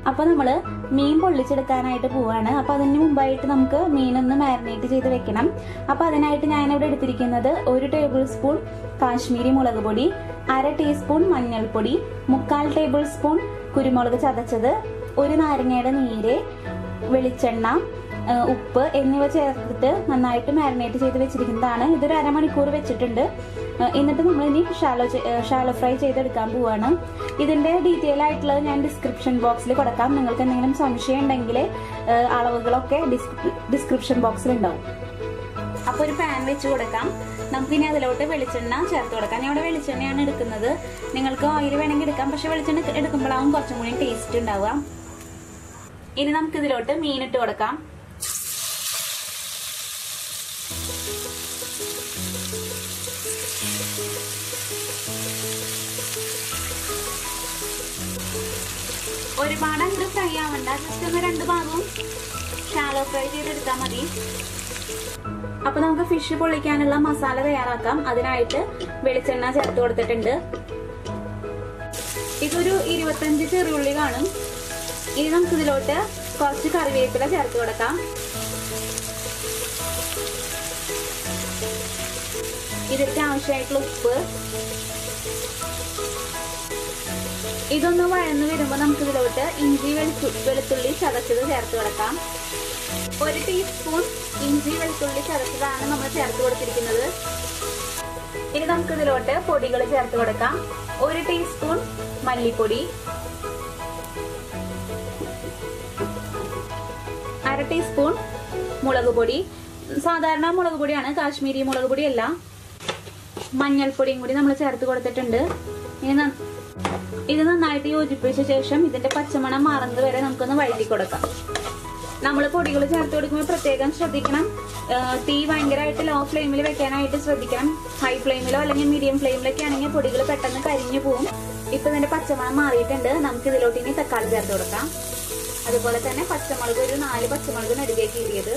അപ്പൊ നമ്മള് മീൻ പൊള്ളിച്ചെടുക്കാനായിട്ട് പോവാണ് അപ്പൊ അതിന് മുമ്പായിട്ട് നമുക്ക് മീനൊന്ന് മാരിനേറ്റ് ചെയ്ത് വെക്കണം അപ്പൊ അതിനായിട്ട് ഞാൻ ഇവിടെ എടുത്തിരിക്കുന്നത് ഒരു ടേബിൾ സ്പൂൺ കാശ്മീരി മുളക് പൊടി അര ടീസ്പൂൺ മഞ്ഞൾപ്പൊടി മുക്കാൽ ടേബിൾ സ്പൂൺ കുരുമുളക് ചതച്ചത് ഒരു നാരങ്ങയുടെ നീര് വെളിച്ചെണ്ണ ആ, ഉപ്പ് എന്നിവ ചേർത്തിട്ട് നന്നായിട്ട് മാരിനേറ്റ് ചെയ്ത് വെച്ചിരിക്കുന്നതാണ് ഇതൊരു അരമണിക്കൂർ വെച്ചിട്ടുണ്ട് ആ, എന്നിട്ട് നമ്മൾ ഇനി ഷാലോ ഷാലോ ഫ്രൈ ചെയ്തെടുക്കാൻ പോവാണ് ഇതിന്റെ ഡീറ്റെയിൽ ആയിട്ടുള്ളത് ഞാൻ ഡിസ്ക്രിപ്ഷൻ ബോക്സിൽ കൊടുക്കാം നിങ്ങൾക്ക് എന്തെങ്കിലും സംശയം ഉണ്ടെങ്കിൽ ആ, അളവുകളൊക്കെ ഡിസ്ക്രിപ്ഷൻ ബോക്സിൽ ഉണ്ടാവും അപ്പൊ ഒരു പാൻ വെച്ച് കൊടുക്കാം നമുക്കിനി അതിലോട്ട് വെളിച്ചെണ്ണ ചേർത്ത് കൊടുക്കാം ഞാൻ ഇവിടെ വെളിച്ചെണ്ണയാണ് എടുക്കുന്നത് നിങ്ങൾക്ക് ഓയിൽ വേണമെങ്കിൽ എടുക്കാം പക്ഷെ വെളിച്ചെണ്ണ എടുക്കുമ്പോഴാവും കുറച്ചും കൂടി ടേസ്റ്റ് ഉണ്ടാവുക ഇനി നമുക്ക് ഇതിലോട്ട് മീനിട്ട് കൊടുക്കാം ഒരുപാട് അങ്ങോട്ട് ഫ്രൈ ആവണ്ട ജസ്റ്റ് ഒന്ന് രണ്ട് ഭാഗവും ഷാലോ ഫ്രൈ ചെയ്തെടുത്താൽ മതി അപ്പൊ നമുക്ക് ഫിഷ് പൊള്ളിക്കാനുള്ള മസാല തയ്യാറാക്കാം അതിനായിട്ട് വെളിച്ചെണ്ണ ചേർത്ത് കൊടുത്തിട്ടുണ്ട് ഇതൊരു ഇരുപത്തഞ്ച് ചെറിയുള്ളി കാണും ഇനി നമുക്ക് ഇതിലോട്ട് കുറച്ച് കറിവേപ്പില ചേർത്ത് കൊടുക്കാം ഇതിലേക്ക് ആവശ്യമായിട്ടുള്ള ഉപ്പ് ഇതൊന്ന് വഴന്ന് വരുമ്പോൾ നമുക്ക് ഇതിലോട്ട് ഇഞ്ചി വെളുത്തു വെളുത്തുള്ളി ചതച്ചത് ചേർത്ത് കൊടുക്കാം ഒരു ടീസ്പൂൺ ഇഞ്ചി വെളുത്തുള്ളി ചതച്ചതാണ് നമ്മൾ ചേർത്ത് കൊടുത്തിരിക്കുന്നത് ഇനി നമുക്ക് ഇതിലോട്ട് പൊടികൾ ചേർത്ത് കൊടുക്കാം ഒരു ടീസ്പൂൺ മല്ലിപ്പൊടി അര ടീസ്പൂൺ മുളക് പൊടി സാധാരണ മുളക് പൊടിയാണ് കാശ്മീരി മുളക് പൊടിയല്ല മഞ്ഞൾപ്പൊടിയും കൂടി നമ്മൾ ചേർത്ത് കൊടുത്തിട്ടുണ്ട് ഇനി ന- ഇത് നന്നായിട്ട് യോജിപ്പിച്ച ശേഷം ഇതിന്റെ പച്ചമണം മാറുന്നത് വരെ നമുക്കൊന്ന് വഴറ്റി കൊടുക്കാം നമ്മൾ പൊടികൾ ചേർത്ത് കൊടുക്കുമ്പോൾ പ്രത്യേകം ശ്രദ്ധിക്കണം ആ, തീ ഭയങ്കരമായിട്ട് ലോ ഫ്ലെയിമിൽ വെക്കാനായിട്ട് ശ്രദ്ധിക്കണം ഹൈ ഫ്ലെയിമിലോ അല്ലെങ്കിൽ മീഡിയം ഫ്ലെയിമിലൊക്കെ ആണെങ്കിൽ പൊടികൾ പെട്ടെന്ന് കരിഞ്ഞു പോകും ഇപ്പൊ ഇതിന്റെ പച്ചമണം മാറിയിട്ടുണ്ട് നമുക്ക് ഇതിലോട്ട് ഇനി തക്കാളി ചേർത്ത് കൊടുക്കാം അതുപോലെ തന്നെ പച്ചമുളക് ഒരു നാല് പച്ചമുളക് നടുകേക്ക് കീറിയത്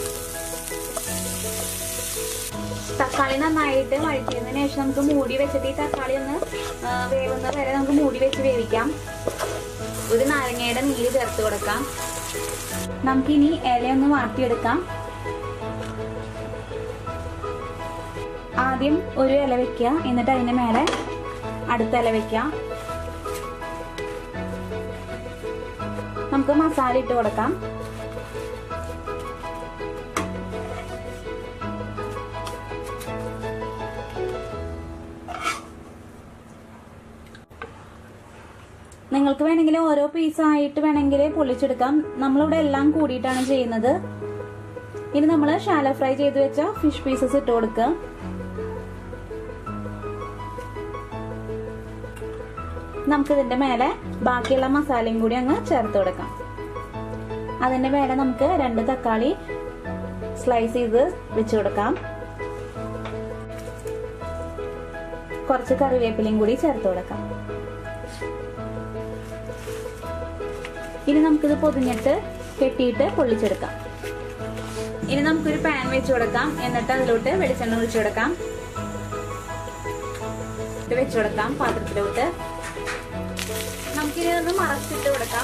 തക്കാളി നന്നായിട്ട് വഴറ്റിയതിനു ശേഷം നമുക്ക് മൂടി വെച്ചിട്ട് ഈ തക്കാളി ഒന്ന് ആ, വേവുന്നത് വരെ നമുക്ക് മൂടി വെച്ച് വേവിക്കാം ഒരു നാരങ്ങയുടെ നീര് ചേർത്ത് കൊടുക്കാം നമുക്കിനി ഇലയൊന്ന് വാട്ടിയെടുക്കാം ആദ്യം ഒരു ഇല വെക്കുക എന്നിട്ട് അതിന്റെ മേലെ അടുത്ത ഇല വെക്കുക നമുക്ക് മസാല ഇട്ട് കൊടുക്കാം നിങ്ങൾക്ക് വേണമെങ്കിൽ ഓരോ പീസ് ആയിട്ട് വേണമെങ്കിൽ പൊള്ളിച്ചെടുക്കാം നമ്മളിവിടെ എല്ലാം കൂടിയിട്ടാണ് ചെയ്യുന്നത് ഇനി നമ്മൾ ഷാലോ ഫ്രൈ ചെയ്ത് വെച്ച ഫിഷ് പീസസ് ഇട്ട് കൊടുക്കുക നമുക്ക് ഇതിന്റെ മേലെ ബാക്കിയുള്ള മസാലയും കൂടി അങ്ങ് ചേർത്ത് കൊടുക്കാം അതിന്റെ മേലെ നമുക്ക് രണ്ട് തക്കാളി സ്ലൈസ് ചെയ്ത് വെച്ച് കൊടുക്കാം കുറച്ച് കറിവേപ്പിലയും കൂടി ചേർത്ത് കൊടുക്കാം ഇനി നമുക്കിത് പൊതിഞ്ഞിട്ട് കെട്ടിയിട്ട് പൊള്ളിച്ചെടുക്കാം ഇനി നമുക്കൊരു പാൻ വെച്ച് കൊടുക്കാം എന്നിട്ട് അതിലോട്ട് വെളിച്ചെണ്ണ ഒഴിച്ചു കൊടുക്കാം ഇത് വെച്ച് കൊടുക്കാം പാത്രത്തിലോട്ട് നമുക്കിനി ഒന്ന് മറച്ചിട്ട് കൊടുക്കാം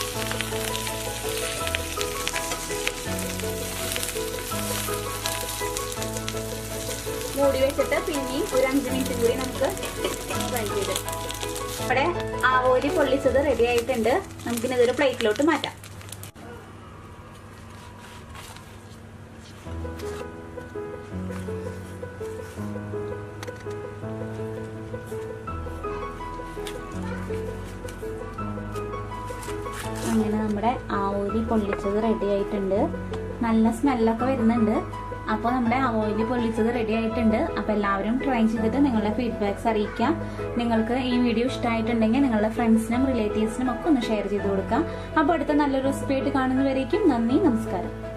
മൂടി വെച്ചിട്ട് പിന്നെയും ഒരു അഞ്ച് മിനിറ്റ് കൂടി നമുക്ക് ഫ്രൈ ചെയ്ത് ഇവിടെ ആവോലി പൊള്ളിച്ചത് റെഡി ആയിട്ടുണ്ട് നമുക്കിനി ഇതൊരു പ്ലേറ്റിലോട്ട് മാറ്റാം അങ്ങനെ നമ്മുടെ ആവോലി പൊള്ളിച്ചത് റെഡി ആയിട്ടുണ്ട് നല്ല സ്മെല്ലൊക്കെ വരുന്നുണ്ട് അപ്പോൾ നമ്മുടെ അവോയില് പൊള്ളിച്ചത് റെഡി ആയിട്ടുണ്ട് അപ്പോൾ എല്ലാവരും ട്രൈ ചെയ്തിട്ട് നിങ്ങളുടെ ഫീഡ്ബാക്ക്സ് അറിയിക്കാം നിങ്ങൾക്ക് ഈ വീഡിയോ ഇഷ്ടമായിട്ടുണ്ടെങ്കിൽ നിങ്ങളുടെ ഫ്രണ്ട്സിനും റിലേറ്റീവ്സിനും ഒക്കെ ഒന്ന് ഷെയർ ചെയ്ത് കൊടുക്കാം അപ്പോൾ അടുത്ത നല്ലൊരു റെസിപ്പി ആയിട്ട് കാണുന്നവരേക്കും നന്ദി നമസ്കാരം